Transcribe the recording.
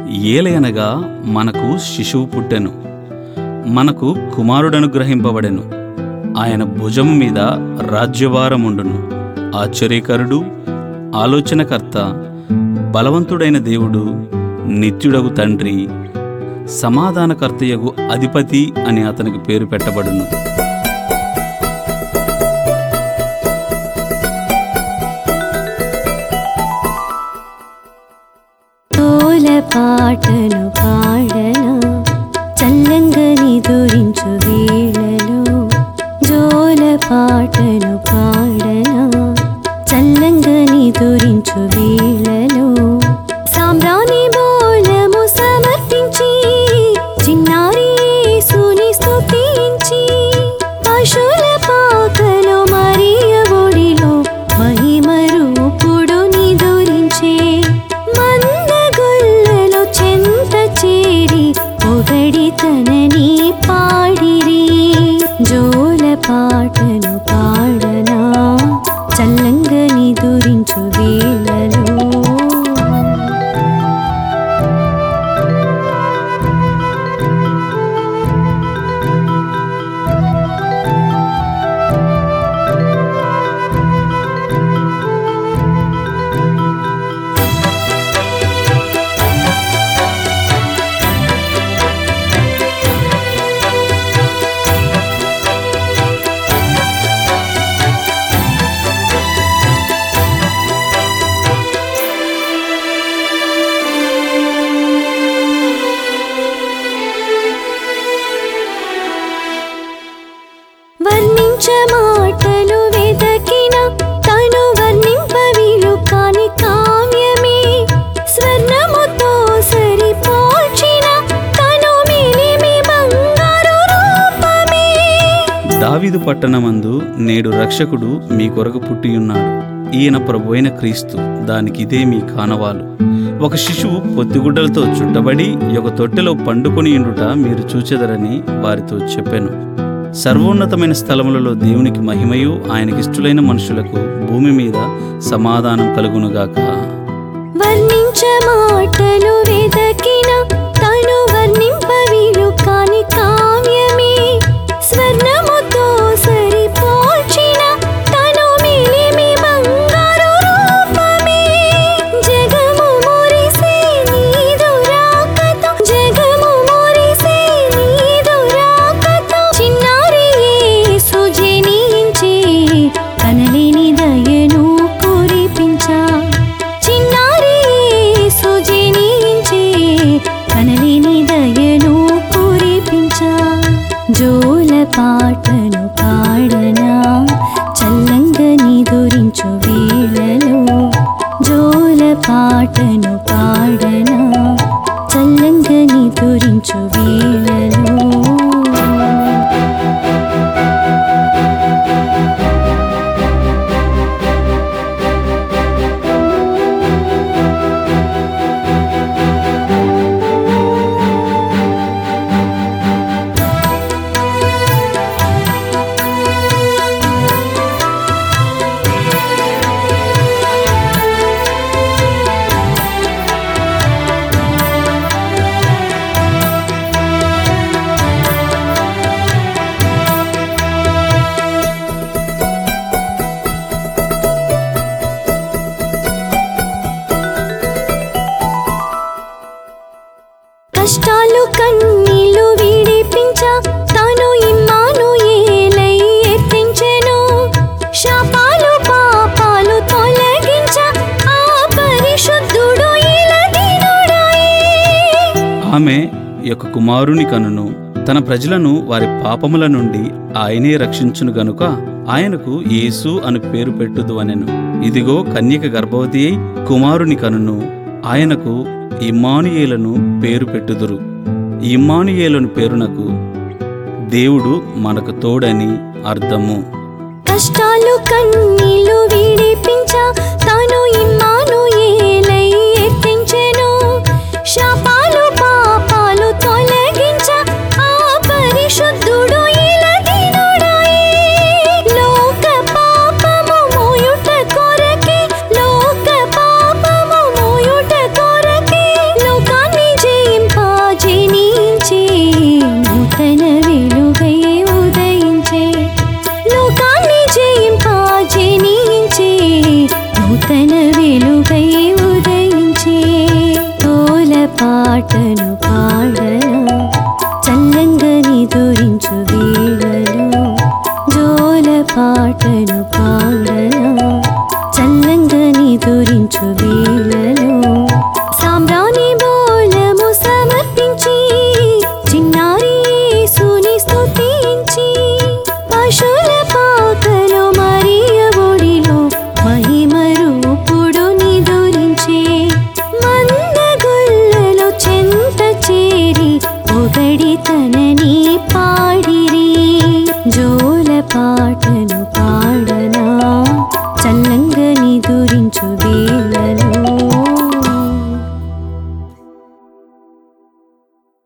ఏలయనగా మనకు శిశువు పుట్టెను మనకు కుమారుడనుగ్రహింపబడెను ఆయన భుజము మీద రాజ్యభారముండును ఆశ్చర్యకరుడు ఆలోచనకర్త బలవంతుడైన దేవుడు నిత్యుడగు తండ్రి సమాధానకర్తయగు అధిపతి అని అతనికి పేరు పెట్టబడును తోల పాటను పాడనా చల్లంగని దురించు వేళలో జోల పాటను పాడనా చల్లంగని దురించు వేళలో సామ్రాణి బోలము సమర్పించి చిన్నారి యేసుని స్తుతించి పశుల పాకలో మరియ ఒడిలో మహిమ రూపుడు నిదురించే మందగొల్లలో చెంత చేరి పొగడి తనని పాడిరి జోల పాటను పాడనా చల్లంగని దురించు వేళలో వర్ణించ మాటలు వెదకిన తను వర్ణింపవీలు కాని కావ్యమే స్వర్ణముతో సరిపోల్చిన తను మిలిమి బంగారు రూపమే దావీదు పట్టణమందు నేడు రక్షకుడు మీ కొరకు పుట్టియున్నాడు ఈయన ప్రభువైన క్రీస్తు దానికి ఇదే మీ కానవాలు ఒక శిశువు పొత్తిగుడ్డలతో చుట్టబడి ఒక తొట్టెలో పండుకొని ఉండుట మీరు చూచెదరని వారితో చెప్పాను సర్వోన్నతమైన స్థలములలో దేవునికి మహిమయు ఆయనకిష్టులైన మనుషులకు భూమి మీద సమాధానం కలుగునుగాక వర్ణించ మాటలు వెదకిన తను వర్ణింపవీలు కాని కావ్యమే స్వర్ణముతో సరిపోల్చిన తను మిలిమి బంగారు రూపమే జగము మురిసే నీదు రాకతో జగము మురిసే నీదు రాకతో చిన్నారి యేసు జనించి కనలేని దయను కురిపించా చిన్నారి యేసు జనించి కనలేని దయను కురిపించా జోల పాటను పాడనా చల్లంగని దురించు వేళలో జోల పాటను పాడనా చల్లంగని దురించు వేళలో కష్టాలు కన్నీళ్లు విడిపించ తాను ఇమ్మాను ఏలై ఎత్తించెను శాపాలు పాపాలు తొలగించ ఆ పరిశుద్ధుడు ఇలా దీనుడాయే ఆమె యొక్క కుమారుని కనును తన ప్రజలను వారి పాపముల నుండి ఆయనే రక్షించును గనుక ఆయనకు యేసు అని పేరు పెట్టుదు అనెను ఇదిగో కన్యక గర్భవతి అయి కుమారుని కనును ఆయనకు ఇమ్మానుయేలను పేరు పెట్టుదురు ఇమ్మానుయేలను పేరునకు దేవుడు మనకు తోడని అర్థము కష్టాలు కన్నీళ్లు విడిపించ తాను ఇమ్మాను ఏలై ఎత్తించెను శాపాలు పాపాలు తొలగించ ఆ పరిశుద్ధుడు ఇలా దీనుడాయే లోక పాపము మోయుట కొరకే లోక పాపము మోయుట కొరకే లోకాన్ని నిదురించు వేళ